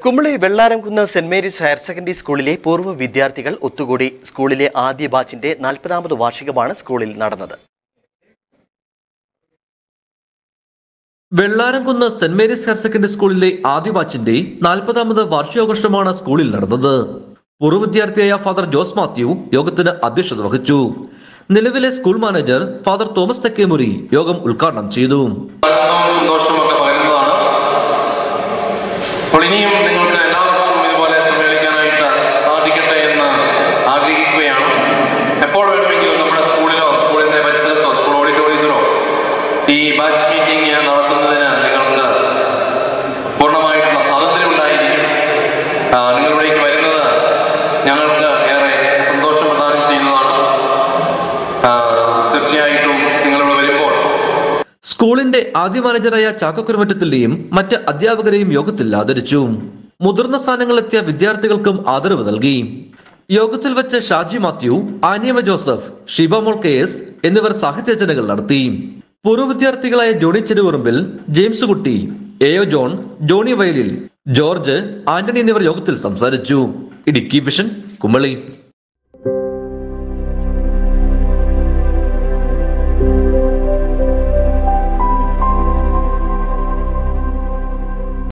Kumily Vellaramkunnu Saint Mary's higher secondary സ്കൂളിലെ പൂർവ്വ വിദ്യാർത്ഥികൾ ഒത്തുകൂടി സ്കൂളിലെ ആദ്യ ബാച്ചിന്റെ നാൽപ്പതാമത് വാർഷികമാണ് സ്കൂളിൽ നടന്നത് Vellaramkunnu Saint Mary's higher secondary സ്കൂളിലെ ആദ്യ ബാച്ചിന്റെ നാൽപ്പതാമത് വാർഷികാഘോഷമാണ് സ്കൂളിൽ നടന്നത് പൂർവ്വ വിദ്യാർത്ഥിയായ ഫാദർ ജോസ് മാത്യു യോഗത്തിന് അധ്യക്ഷത വഹിച്ചു നിലവിലെ school manager father Thomas Thekkemuri യോഗം ഉദ്ഘാടനം ചെയ്തു ആനന്ദവും സന്തോഷമൊക്കെ പകരുന്നതാണ് അപ്പോൾ ഇനിയും നിങ്ങൾക്ക് എല്ലാ വർഷവും ഇതുപോലെ സമ്മേളിക്കാനായിട്ട് സാധിക്കട്ടെ എന്ന് ആഗ്രഹിക്കുകയാണ് എപ്പോൾ വേണമെങ്കിലും നമ്മുടെ സ്കൂളിലോ സ്കൂളിന്റെ പരിസരത്തോ സ്കൂൾ ഓഡിറ്റോറിയത്തിലോ ഈ ബാച്ച് മീറ്റിംഗ് നടത്തുന്നതിന് നിങ്ങൾക്ക് പൂർണ്ണമായിട്ടുള്ള സ്വാതന്ത്ര്യം ഉണ്ടായിരിക്കും ആ, നിങ്ങളിവിടേക്ക് വരുന്നത് ഞങ്ങൾക്ക് ഏറെ സന്തോഷം പ്രദാനം ചെയ്യുന്നതാണ് ആ, തീർച്ചയായിട്ടും നിങ്ങളിവിടെ വരുമ്പോൾ സ്കൂളിന്റെ ആദ്യ മാനേജറായ ചാക്കക്കുരുമറ്റത്തിന്റെയും മറ്റ് അധ്യാപകരെയും യോഗത്തിൽ ആദരിച്ചു മുതിർന്ന സ്ഥാനങ്ങളിലെത്തിയ വിദ്യാർത്ഥികൾക്കും ആദരവ് നൽകി യോഗത്തിൽ വെച്ച് Shaji Mathew Aniyamma Joseph Shibamol K S എന്നിവർ സാഹിത്യരചനകൾ നടത്തി പൂർവ്വ വിദ്യാർത്ഥികളായ ജോണി ചെരുവുറുമ്പിൽ ജെയിംസ് കുട്ടി എയോ John Johnny Vayalil George Antony എന്നിവർ യോഗത്തിൽ സംസാരിച്ചു ഇടുക്കി വിഷൻ കുമളി